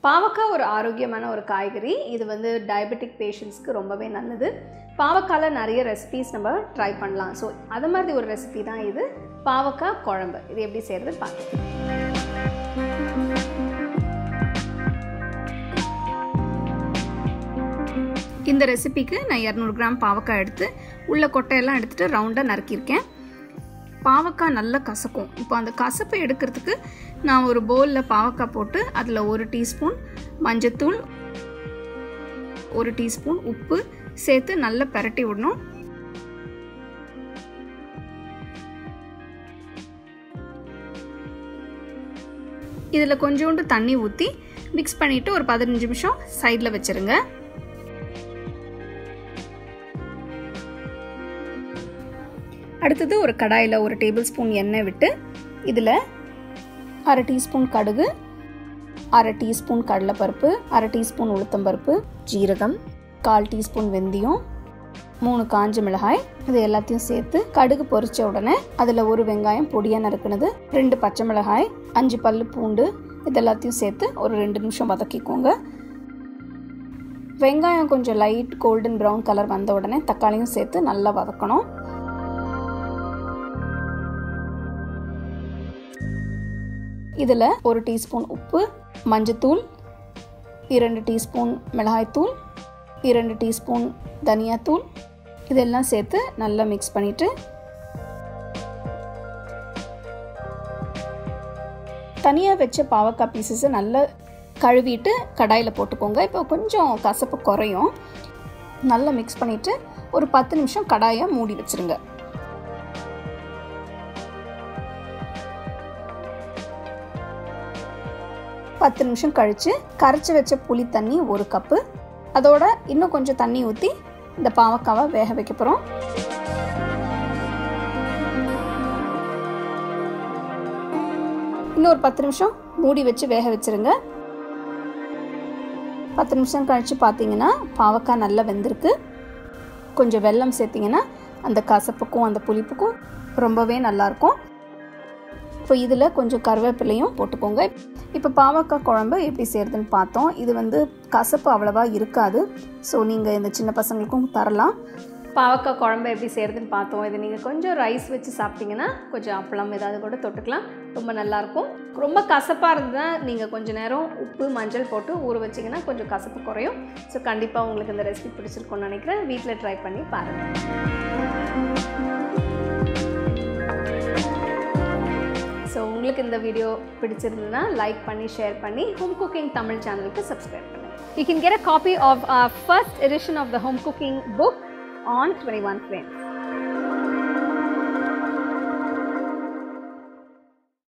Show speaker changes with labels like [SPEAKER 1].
[SPEAKER 1] பாவக்காய் ஒரு ஆரோக்கியமான ஒரு காய்கறி இது வந்து டயபெட்டிக் பேஷண்ட்ஸ்க்கு ரொம்பவே நல்லது பாவக்காயில் நிறைய ரெசிபீஸ் நம்ம ட்ரை பண்ணலாம் ஸோ அது மாதிரி ஒரு ரெசிபி தான் இது பாவக்காய் குழம்பு இது எப்படி செய்கிறது பார்க்கலாம் இந்த ரெசிபிக்கு நான் இரநூறு கிராம் பாவக்காய் எடுத்து உள்ள கொட்டையெல்லாம் எடுத்துகிட்டு ரவுண்டாக நறுக்கியிருக்கேன் பாவக்காய் நல்லா கசக்கும் இப்போ அந்த கசப்பை எடுக்கிறதுக்கு நான் ஒரு பவுலில் பாவக்காய் போட்டு அதில் ஒரு டீஸ்பூன் மஞ்சத்தூள் ஒரு டீஸ்பூன் உப்பு சேர்த்து நல்லா பரட்டி விடணும் இதில் கொஞ்சோண்டு தண்ணி ஊற்றி மிக்ஸ் பண்ணிவிட்டு ஒரு பதினஞ்சு நிமிஷம் சைடில் வச்சுருங்க அடுத்தது ஒரு கடாயில் ஒரு டேபிள் ஸ்பூன் எண்ணெய் விட்டு இதில் அரை டீஸ்பூன் கடுகு அரை டீஸ்பூன் கடலைப்பருப்பு அரை டீஸ்பூன் உளுத்தம்பருப்பு ஜீரகம் கால் டீஸ்பூன் வெந்தயம் மூணு காஞ்ச மிளகாய் இது எல்லாத்தையும் சேர்த்து கடுகு பொரிச்ச உடனே அதில் ஒரு வெங்காயம் பொடியாக நறுக்குனது ரெண்டு பச்சை மிளகாய் அஞ்சு பல்லு பூண்டு இது எல்லாத்தையும் சேர்த்து ஒரு ரெண்டு நிமிஷம் வதக்கிக்கோங்க வெங்காயம் கொஞ்சம் லைட் கோல்டன் ப்ரௌன் கலர் வந்த உடனே தக்காளியும் சேர்த்து நல்லா வதக்கணும் இதில் ஒரு டீஸ்பூன் உப்பு மஞ்சத்தூள் இரண்டு டீஸ்பூன் மிளகாய்த்தூள் இரண்டு டீஸ்பூன் தனியாத்தூள் இதெல்லாம் சேர்த்து நல்லா மிக்ஸ் பண்ணிவிட்டு தனியாக வச்ச பாவக்காய் பீசஸை நல்லா கழுவிட்டு கடாயில் போட்டுக்கோங்க இப்போ கொஞ்சம் கசப்பு குறையும் நல்லா மிக்ஸ் பண்ணிவிட்டு ஒரு பத்து நிமிஷம் கடாயை மூடி வச்சுருங்க பத்து நிமிஷம் கழித்து கரைச்சி வச்ச புளி தண்ணி ஒரு கப்பு அதோட இன்னும் கொஞ்சம் தண்ணி ஊற்றி இந்த பாவக்காவை வேக வைக்க போகிறோம் இன்னும் ஒரு பத்து நிமிஷம் மூடி வச்சு வேக வச்சுருங்க பத்து நிமிஷம் கழித்து பார்த்தீங்கன்னா பாவக்காய் நல்லா வெந்திருக்கு கொஞ்சம் வெல்லம் சேர்த்திங்கன்னா அந்த கசப்புக்கும் அந்த புளிப்புக்கும் ரொம்பவே நல்லாயிருக்கும் இப்போ இதில் கொஞ்சம் கருவேப்பிலையும் போட்டுக்கோங்க இப்போ பாவக்காய் குழம்பு எப்படி செய்கிறதுன்னு பார்த்தோம் இது வந்து கசப்பு அவ்வளவா இருக்காது ஸோ நீங்கள் இந்த சின்ன பசங்களுக்கும் தரலாம் பாவக்காய் குழம்பு எப்படி செய்கிறதுன்னு பார்த்தோம் இது நீங்கள் கொஞ்சம் ரைஸ் வச்சு சாப்பிட்டீங்கன்னா கொஞ்சம் அப்பளம் ஏதாவது கூட தொட்டுக்கலாம் ரொம்ப நல்லாயிருக்கும் ரொம்ப கசப்பாக இருந்தால் நீங்கள் கொஞ்சம் நேரம் உப்பு மஞ்சள் போட்டு ஊற வச்சிங்கன்னா கொஞ்சம் கசப்பு குறையும் ஸோ கண்டிப்பாக உங்களுக்கு இந்த ரெசிபி பிடிச்சிருக்கும்னு நினைக்கிறேன் வீட்டில் ட்ரை பண்ணி பாருங்கள் ஸோ உங்களுக்கு இந்த வீடியோ பிடிச்சிருந்ததுன்னா லைக் பண்ணி ஷேர் பண்ணி ஹோம் குக்கிங் தமிழ் சேனலுக்கு சப்ஸ்கிரைப் பண்ணுங்கள் you can get a copy of first edition of the home cooking book on 21 frames.